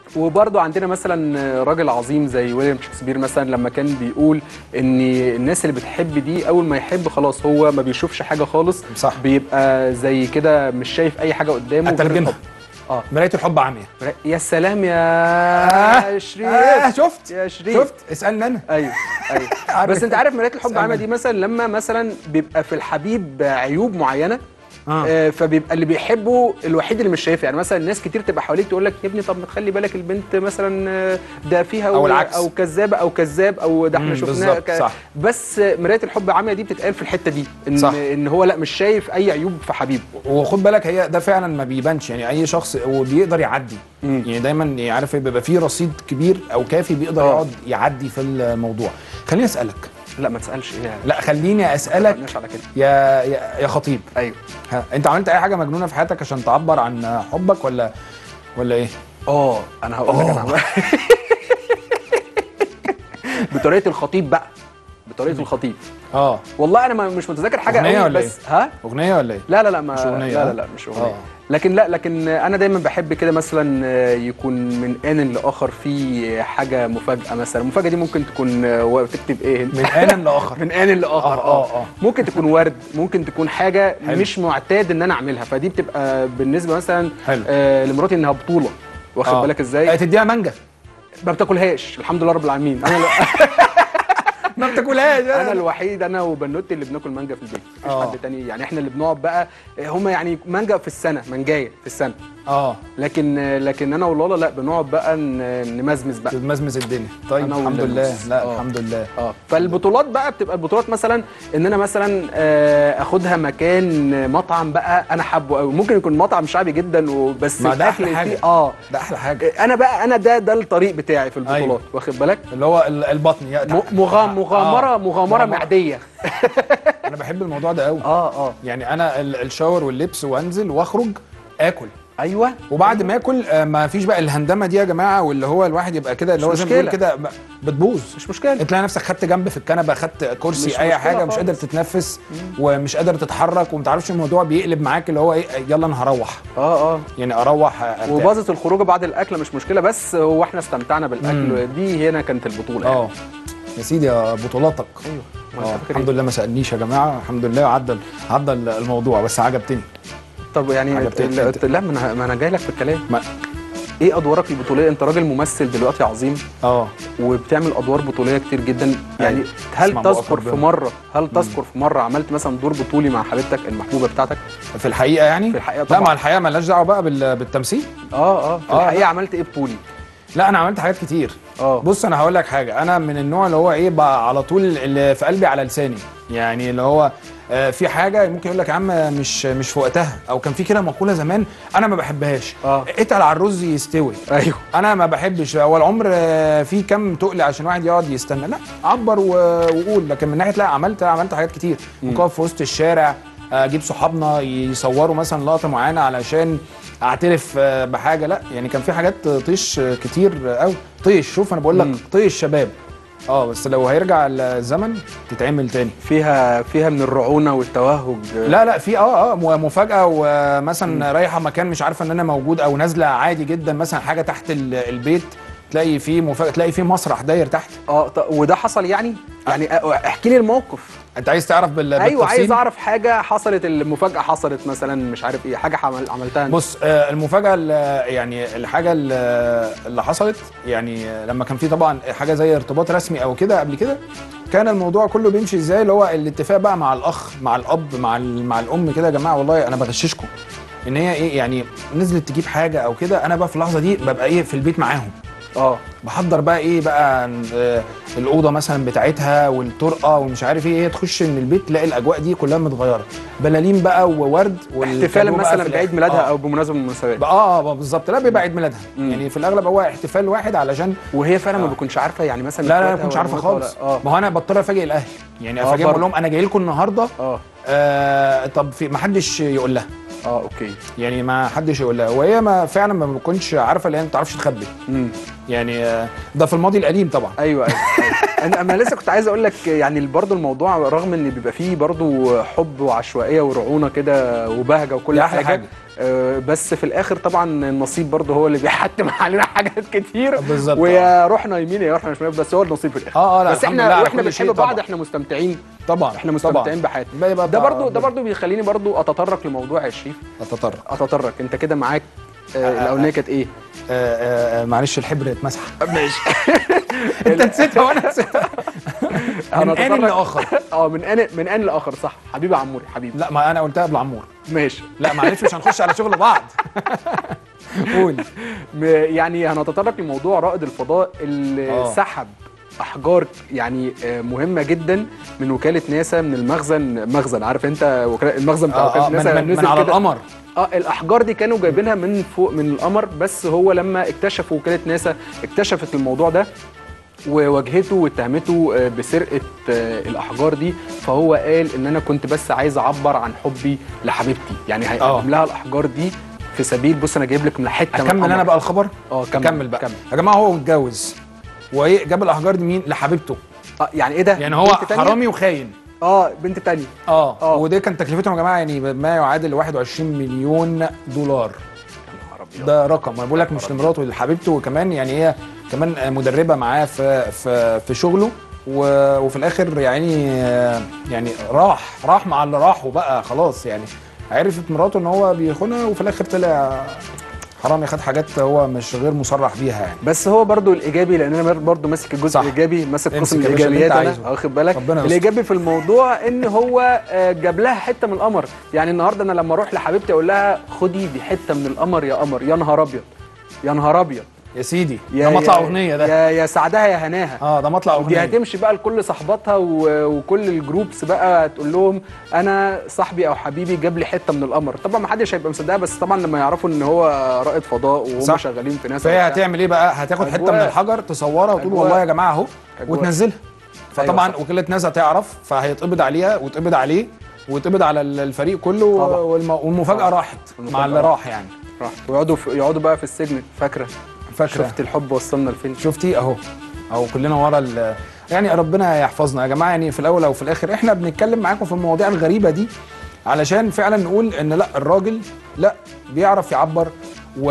وبرضه عندنا مثلا راجل عظيم زي ويليام شكسبير مثلا لما كان بيقول ان الناس اللي بتحب دي اول ما يحب خلاص هو ما بيشوفش حاجه خالص صح. بيبقى زي كده مش شايف اي حاجه قدامه غير اترجمها الحب. اه مرايه الحب عاميه يا سلام يا شريف آه شفت يا شريف شفت اسالني انا ايوه ايوه عارف. بس انت عارف مرايه الحب اسألني. عامه دي مثلا لما مثلا بيبقى في الحبيب عيوب معينه آه. آه. فبيبقى اللي بيحبه الوحيد اللي مش شايفها يعني مثلا ناس كتير تبقى حواليك تقول لك يا ابني طب ما تخلي بالك البنت مثلا آه، ده فيها أو العكس. او كذابه او كذاب او ده احنا مم، شفناه بالظبط، صح. بس مرايه الحب عامه دي بتتقال في الحته دي ان صح. ان هو لا مش شايف اي عيوب في حبيبه وخد بالك هي ده فعلا ما بيبانش يعني اي شخص وبيقدر يعدي مم. يعني دايما عارف بيبقى فيه رصيد كبير او كافي بيقدر آه. يقعد يعدي في الموضوع خليني اسالك لا ما تسالش ايه يعني لا خليني ما اسالك تسألناش على كده يا يا, يا خطيب ايوه ها انت عملت اي حاجه مجنونه في حياتك عشان تعبر عن حبك ولا ولا ايه اه انا هقول لك انا عمل- بطريقه الخطيب بقى بطريقه الخطيب اه والله انا ما- مش متذكر حاجه أغنية قوي ولا بس ها اغنيه ولا ايه لا لا لا ما مش أغنية، لا ها؟ لا لا مش اغنيه آه. لكن لا لكن انا دايما بحب كده مثلا يكون من ان لاخر في حاجه مفاجاه مثلا المفاجاه دي ممكن تكون و- تكتب ايه انت من ان لاخر من ان لاخر آه، آه، آه. ممكن تكون ورد ممكن تكون حاجه حلو. مش معتاد ان انا اعملها فدي بتبقى بالنسبه مثلا حلو. آه لمراتي انها بطوله واخد آه. بالك آه، ازاي تديها مانجا ما بتاكلهاش الحمد لله رب العالمين انا ما بتاكلهاش انا الوحيد انا وبنوتي اللي بناكل مانجا في البيت مفيش آه. حد تاني يعني احنا اللي بنقعد بقى هم يعني مانجا في السنه مانجايه في السنه اه لكن لكن انا ولالا لا بنقعد بقى ن- نمزمز بقى تمزمز الدنيا طيب أنا الحمد واللمس. لله لا آه. الحمد لله اه فالبطولات بقى بتبقى البطولات مثلا ان انا مثلا آه، اخدها مكان مطعم بقى انا حابه قوي ممكن يكون مطعم شعبي جدا وبس ما ده أحلى الأكل حاجة. فيه اه ده احلى حاجه انا بقى انا ده ده الطريق بتاعي في البطولات أيوة. واخد بالك اللي هو ال- البطن يا م- مغام مغامره آه. مغامره معديه انا بحب الموضوع ده قوي اه اه يعني انا ال- الشاور واللبس وانزل واخرج اكل ايوه وبعد ما اكل آه، ما فيش بقى الهندمه دي يا جماعه واللي هو الواحد يبقى كده اللي هو مش زي ما بيقول مشكلة. كده ب- بتبوظ مش مشكله تلاقي نفسك خدت جنب في الكنبه خدت كرسي مش اي مشكلة حاجه مش خالص. قادر تتنفس ومش قادر تتحرك وما تعرفش الموضوع بيقلب معاك اللي هو ايه يلا انا هروح اه اه يعني اروح أرتاح. وباظت الخروجه بعد الاكل مش مشكله بس هو احنا استمتعنا بالاكل دي هنا كانت البطوله يعني. اه يا سيدي يا بطولاتك ايوه ما اه أنت فاكر الحمد إيه؟ لله ما سالنيش يا جماعه الحمد لله عدى عدى الموضوع بس عجبتني طب يعني عجبتني ال- أنت. لا ما انا ما انا جاي لك في الكلام ما ايه ادوارك البطوليه انت راجل ممثل دلوقتي عظيم اه وبتعمل ادوار بطوليه كتير جدا يعني هل اسمع بقى تذكر في ربنا. مره هل تذكر في مره عملت مثلا دور بطولي مع حبيبتك المحبوبه بتاعتك في الحقيقه يعني في الحقيقة لا طبعاً. مع الحقيقه مالهاش دعوه بقى بال- بالتمثيل اه اه في آه، الحقيقه لا. عملت ايه بطولي لا انا عملت حاجات كتير اه بص انا هقول لك حاجه انا من النوع اللي هو ايه بقى على طول اللي في قلبي على لساني يعني اللي هو آه، في حاجه ممكن يقول لك يا عم مش مش في وقتها او كان في كده مقوله زمان انا ما بحبهاش آه. اتقل على الرز يستوي ايوه انا ما بحبش هو العمر آه، فيه كم تقل عشان واحد يقعد يستنى لا عبر و- وقول لكن من ناحيه لا عملت عملت حاجات كتير ممكن اقف في وسط الشارع آه، اجيب صحابنا يصوروا مثلا لقطه معينه علشان اعترف آه، بحاجه لا يعني كان في حاجات طيش آه، كتير قوي طيش شوف انا بقول لك مم. طيش شباب اه بس لو هيرجع الزمن تتعمل تاني فيها فيها من الرعونه والتوهج لا لا في اه اه م- مفاجاه ومثلا رايحه مكان مش عارفه ان انا موجود او نازله عادي جدا مثلا حاجه تحت ال- البيت تلاقي في مفاجاه تلاقي في مسرح داير تحت اه ط- وده حصل يعني يعني أ- احكي لي الموقف انت عايز تعرف بال ايوه عايز بالتفصيل؟ اعرف حاجه حصلت المفاجاه حصلت مثلا مش عارف ايه حاجه عمل عملتها أنت. بص آه، المفاجاه ال- يعني الحاجه ال- اللي حصلت يعني آه، لما كان في طبعا حاجه زي ارتباط رسمي او كده قبل كده كان الموضوع كله بيمشي ازاي اللي هو الاتفاق بقى مع الاخ مع الاب مع ال- مع الام كده يا جماعه والله انا بغششكم ان هي ايه يعني نزلت تجيب حاجه او كده انا بقى في اللحظه دي ببقى ايه في البيت معاهم اه بحضر بقى ايه بقى آه، الاوضه مثلا بتاعتها والطرقه ومش عارف ايه هي تخش من البيت تلاقي الاجواء دي كلها متغيره بلالين بقى وورد احتفالا والكادو بقى مثلا في بعيد الآخر. ميلادها آه. او بمناسبه من المناسبات اه اه بالظبط لا بيبقى عيد ميلادها مم. يعني في الاغلب هو احتفال واحد علشان وهي فعلا ما آه. بتكونش عارفه يعني مثلا لا لا ما إخواتها كنتش ولا عارفه مامتها خالص ولا- اه ما هو انا بضطر افاجئ الاهل يعني آه، افاجئهم برضه. اقول لهم انا جاي لكم النهارده اه آه طب في ما حدش يقول لها اه اوكي يعني ما حدش يقول لها وهي ما فعلا ما بتكونش عارفه لان ما بتعرفش تخبي امم يعني آه ده في الماضي القديم طبعا ايوه ايوه, أيوة. انا انا لسه كنت عايز اقول لك يعني برضه الموضوع رغم ان بيبقى فيه برضه حب وعشوائيه ورعونه كده وبهجه وكل دي أحلى حاجه, حاجة. آه، بس في الاخر طبعا النصيب برضه هو اللي بيحتم علينا حاجات كتير بالظبط، ويا رحنا يمين يا رحنا شمال بس هو النصيب في الاخر اه اه لا بس الحمد لله احنا على واحنا كل شيء بنحب بعض طبعا. احنا مستمتعين طبعا احنا مستمتعين طبعا. بحياتنا بقى يبقى ده بتاع برضه ده ربنا. برضه بيخليني برضه اتطرق لموضوع يا شريف اتطرق اتطرق انت كده معاك آه، الاولانيه كانت ايه؟ آه، آه، آه، معلش الحبر اتمسح ماشي انت نسيتها وانا نسيتها من هنتطرق- ان لاخر اه من ان من ان لاخر صح حبيبي عموري حبيبي لا ما انا قلتها قبل عمور ماشي لا معلش مش هنخش على شغل بعض قول م- يعني هنتطرق لموضوع رائد الفضاء اللي آه. سحب احجار يعني آه، مهمه جدا من وكاله ناسا من المخزن مخزن عارف انت وكالة المخزن بتاع آه، وكاله آه، من, ناسا من, من نزل على كده. القمر اه الاحجار دي كانوا جايبينها من فوق من القمر بس هو لما اكتشفوا وكاله ناسا اكتشفت الموضوع ده وواجهته واتهمته آه، بسرقه آه، الاحجار دي فهو قال ان انا كنت بس عايز اعبر عن حبي لحبيبتي يعني آه. هيقدم لها الاحجار دي في سبيل بص انا جايب لك من حته من اكمل انا القمر. بقى الخبر اه كمل كمل بقى كمل. يا جماعه هو متجوز وايه جاب الاحجار دي مين لحبيبته اه يعني ايه ده يعني هو بنت تانية؟ حرامي وخاين اه بنت تانية اه آه. ودي كان تكلفتهم يا جماعه يعني ما يعادل 21 مليون دولار يا نهار أبيض. ده رقم انا بقول لك مش لمراته لحبيبته وكمان يعني هي كمان مدربه معاه في في في شغله و- وفي الاخر يعني يعني راح راح مع اللي راحوا بقى خلاص يعني عرفت مراته ان هو بيخونها وفي الاخر طلع حرامي خد حاجات هو مش غير مصرح بيها يعني بس هو برضو الايجابي لان انا برضو ماسك الجزء صح. الايجابي ماسك امسك قسم يا باشا اللي الايجابيات انت انا عايزه. واخد بالك ربنا يستر. الايجابي في الموضوع ان هو آه، جاب لها حته من القمر يعني النهارده انا لما اروح لحبيبتي اقول لها خدي دي حته من القمر يا قمر يا نهار ابيض يا نهار ابيض يا سيدي يا ده مطلع يا- اغنيه ده يا يا سعدها يا هناها اه ده مطلع دي اغنيه هتمشي بقى لكل صحباتها و- وكل الجروبس بقى تقول لهم انا صاحبي او حبيبي جاب لي حته من القمر طبعا ما حدش هيبقى مصدقها بس طبعا لما يعرفوا ان هو رائد فضاء وهم صح. شغالين في ناس فهي هتعمل ايه بقى هتاخد حته أجواء. من الحجر تصورها وتقول أجواء. والله يا جماعه اهو أجواء. وتنزلها فطبعا صح. وكاله ناسا تعرف فهيتقبض عليها ويتقبض عليه ويتقبض على ال- الفريق كله طبعا. والم... والمفاجاه طبعا. راحت والمفاجأة مع اللي راحت. راح يعني راح ويقعدوا في يقعدوا بقى في السجن فاكره فاكره شفت الحب وصلنا لفين شفتي اهو اهو كلنا ورا ال... يعني ربنا يحفظنا يا جماعه يعني في الاول او في الاخر احنا بنتكلم معاكم في المواضيع الغريبه دي علشان فعلا نقول ان لا الراجل لا بيعرف يعبر و...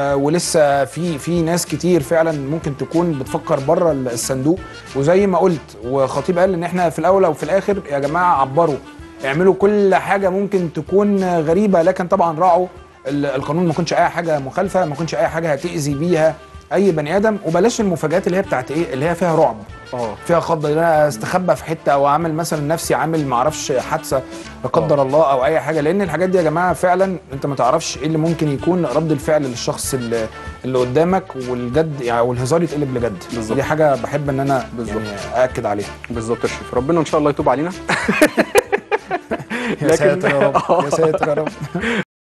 ولسه في في ناس كتير فعلا ممكن تكون بتفكر بره الصندوق وزي ما قلت وخطيب قال ان احنا في الاول او في الاخر يا جماعه عبروا اعملوا كل حاجه ممكن تكون غريبه لكن طبعا راعوا ال- القانون ما يكونش اي حاجه مخالفه ما يكونش اي حاجه هتاذي بيها اي بني ادم وبلاش المفاجآت اللي هي بتاعت ايه اللي هي فيها رعب اه فيها خضه ان انا استخبى في حته او اعمل مثلا نفسي عامل ما اعرفش حادثه لا قدر الله او اي حاجه لان الحاجات دي يا جماعه فعلا انت ما تعرفش ايه اللي ممكن يكون رد الفعل للشخص اللي, اللي قدامك والجد يعني والهزار يتقلب لجد بالظبط. دي حاجه بحب ان انا بالظبط. يعني ااكد عليها بالظبط يا شريف ربنا ان شاء الله يتوب علينا يا لكن- ساتر يا رب يا ساتر يا رب